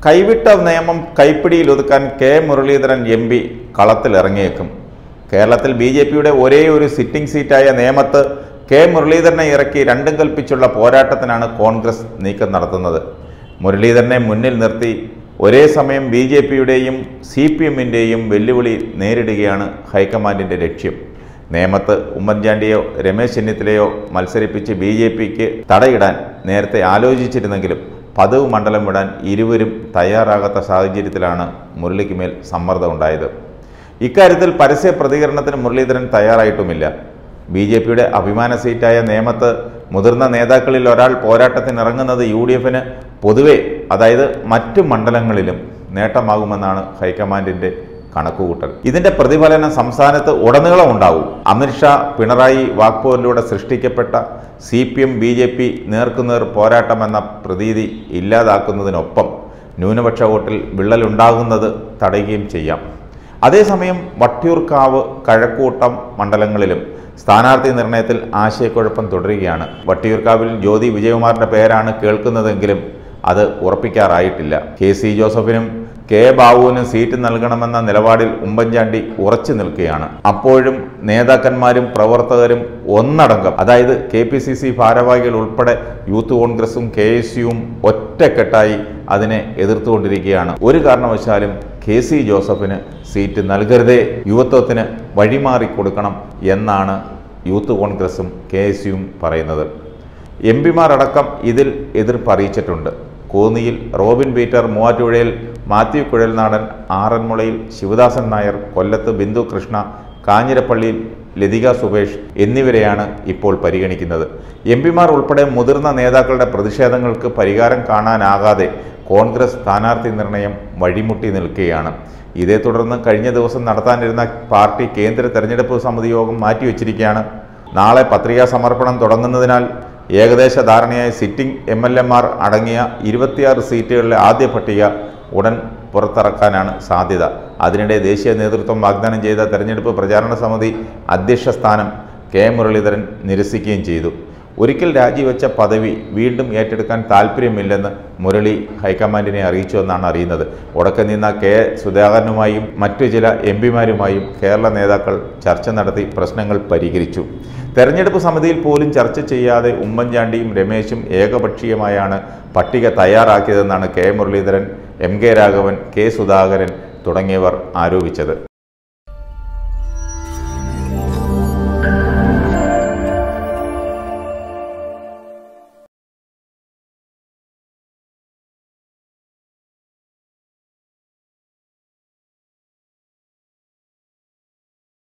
കൈവിട്ട നിയമം കൈപ്പിടിയിൽ ഒതുക്കാൻ കെ മുരളീധരൻ എം പി കളത്തിലിറങ്ങിയേക്കും കേരളത്തിൽ ബി ജെ പിയുടെ ഒരേ ഒരു സിറ്റിംഗ് സീറ്റായ നേമത്ത് കെ മുരളീധരനെ ഇറക്കി രണ്ടും കൽപ്പിച്ചുള്ള പോരാട്ടത്തിനാണ് കോൺഗ്രസ് നീക്കം നടത്തുന്നത് മുരളീധരനെ മുന്നിൽ നിർത്തി ഒരേ സമയം ബി ജെ പിയുടെയും സി പി എമ്മിൻ്റെയും വെല്ലുവിളി നേരിടുകയാണ് ഹൈക്കമാൻഡിൻ്റെ ലക്ഷ്യം നേമത്ത് ഉമ്മൻചാണ്ടിയോ രമേശ് ചെന്നിത്തലയോ മത്സരിപ്പിച്ച് ബി ജെ പിക്ക് തടയിടാൻ നേരത്തെ ആലോചിച്ചിരുന്നെങ്കിലും പതിവ് മണ്ഡലം വിടാൻ ഇരുവരും തയ്യാറാകാത്ത സാഹചര്യത്തിലാണ് മുരളിക്ക് മേൽ സമ്മർദ്ദം ഉണ്ടായത് ഇക്കാര്യത്തിൽ പരസ്യ പ്രതികരണത്തിന് മുരളീധരൻ തയ്യാറായിട്ടുമില്ല ബി ജെ പിയുടെ അഭിമാന സീറ്റായ നേമത്ത് മുതിർന്ന നേതാക്കളിൽ ഒരാൾ പോരാട്ടത്തിനിറങ്ങുന്നത് യു ഡി എഫിന് പൊതുവെ അതായത് മറ്റു മണ്ഡലങ്ങളിലും നേട്ടമാകുമെന്നാണ് ഹൈക്കമാൻഡിൻ്റെ കണക്കുകൂട്ടൽ ഇതിന്റെ പ്രതിഫലനം സംസ്ഥാനത്ത് ഉടനീളം ഉണ്ടാവും അമിത്ഷാ പിണറായി വാക്പോരിലൂടെ സൃഷ്ടിക്കപ്പെട്ട C P M B J P നേർക്കുനേർ പോരാട്ടമെന്ന പ്രതീതി ഇല്ലാതാക്കുന്നതിനൊപ്പം ന്യൂനപക്ഷ വോട്ടിൽ വിള്ളലുണ്ടാകുന്നത് തടയുകയും ചെയ്യാം അതേസമയം വട്ടിയൂർക്കാവ് കഴക്കൂട്ടം മണ്ഡലങ്ങളിലും സ്ഥാനാർത്ഥി നിർണയത്തിൽ ആശയക്കുഴപ്പം തുടരുകയാണ് വട്ടിയൂർക്കാവിൽ ജ്യോതി വിജയകുമാറിന്റെ പേരാണ് കേൾക്കുന്നതെങ്കിലും അത് ഉറപ്പിക്കാറായിട്ടില്ല കെ സി ജോസഫിനും കെ ബാബുവിനും സീറ്റ് നൽകണമെന്ന നിലപാടിൽ ഉമ്മൻചാണ്ടി ഉറച്ചു നിൽക്കുകയാണ് അപ്പോഴും നേതാക്കന്മാരും പ്രവർത്തകരും ഒന്നടങ്കം അതായത് കെ പി സി സി ഭാരവാഹികൾ ഉൾപ്പെടെ യൂത്ത് കോൺഗ്രസും കെ എസ് യുവും ഒറ്റക്കെട്ടായി അതിനെ എതിർത്തുകൊണ്ടിരിക്കുകയാണ് ഒരു കാരണവശാലും കെ സി ജോസഫിന് സീറ്റ് നൽകരുതേ യുവത്വത്തിന് വഴിമാറി കൊടുക്കണം എന്നാണ് യൂത്ത് കോൺഗ്രസും കെ എസ് യുവും പറയുന്നത് എം പിമാരടക്കം ഇതിൽ എതിർപ്പ് അറിയിച്ചിട്ടുണ്ട് കോന്നിയിൽ റോബിൻ പീറ്റർ മൂവാറ്റുപുഴയിൽ മാത്യു കുഴൽനാടൻ ആറന്മുളയിൽ ശിവദാസൻ നായർ കൊല്ലത്ത് ബിന്ദു കൃഷ്ണ കാഞ്ഞിരപ്പള്ളിയിൽ ലതിക സുബേഷ് എന്നിവരെയാണ് ഇപ്പോൾ പരിഗണിക്കുന്നത് എം പിമാർ ഉൾപ്പെടെ മുതിർന്ന നേതാക്കളുടെ പ്രതിഷേധങ്ങൾക്ക് പരിഹാരം കാണാനാകാതെ കോൺഗ്രസ് സ്ഥാനാർത്ഥി നിർണയം വഴിമുട്ടി നിൽക്കുകയാണ് ഇതേ തുടർന്ന് കഴിഞ്ഞ ദിവസം നടത്താനിരുന്ന പാർട്ടി കേന്ദ്ര തെരഞ്ഞെടുപ്പ് സമിതി യോഗം മാറ്റിവെച്ചിരിക്കുകയാണ് നാളെ പത്രികാ സമർപ്പണം തുടങ്ങുന്നതിനാൽ ഏകദേശ ധാരണയായ സിറ്റിംഗ് എം എൽ എമാർ അടങ്ങിയ ഇരുപത്തിയാറ് സീറ്റുകളിലെ ആദ്യ പട്ടിക ഉടൻ പുറത്തിറക്കാനാണ് സാധ്യത അതിനിടെ ദേശീയ നേതൃത്വം വാഗ്ദാനം ചെയ്ത തെരഞ്ഞെടുപ്പ് പ്രചാരണ സമിതി അധ്യക്ഷ സ്ഥാനം കെ മുരളീധരൻ നിരസിക്കുകയും ചെയ്തു ഒരിക്കൽ രാജിവെച്ച പദവി വീണ്ടും ഏറ്റെടുക്കാൻ താല്പര്യമില്ലെന്ന് മുരളി ഹൈക്കമാൻഡിനെ അറിയിച്ചു എന്നാണ് അറിയുന്നത് ഉടക്കം നിന്ന കെ സുധാകരനുമായും മറ്റു ചില എം പിമാരുമായും കേരള നേതാക്കൾ ചർച്ച നടത്തി പ്രശ്നങ്ങൾ പരിഹരിച്ചു തെരഞ്ഞെടുപ്പ് സമിതിയിൽ പോലും ചർച്ച ചെയ്യാതെ ഉമ്മൻചാണ്ടിയും രമേശും ഏകപക്ഷീയമായാണ് പട്ടിക തയ്യാറാക്കിയതെന്നാണ് K Muraleedharan M K Raghavan K Sudhakaran തുടങ്ങിയവർ ആരോപിച്ചത്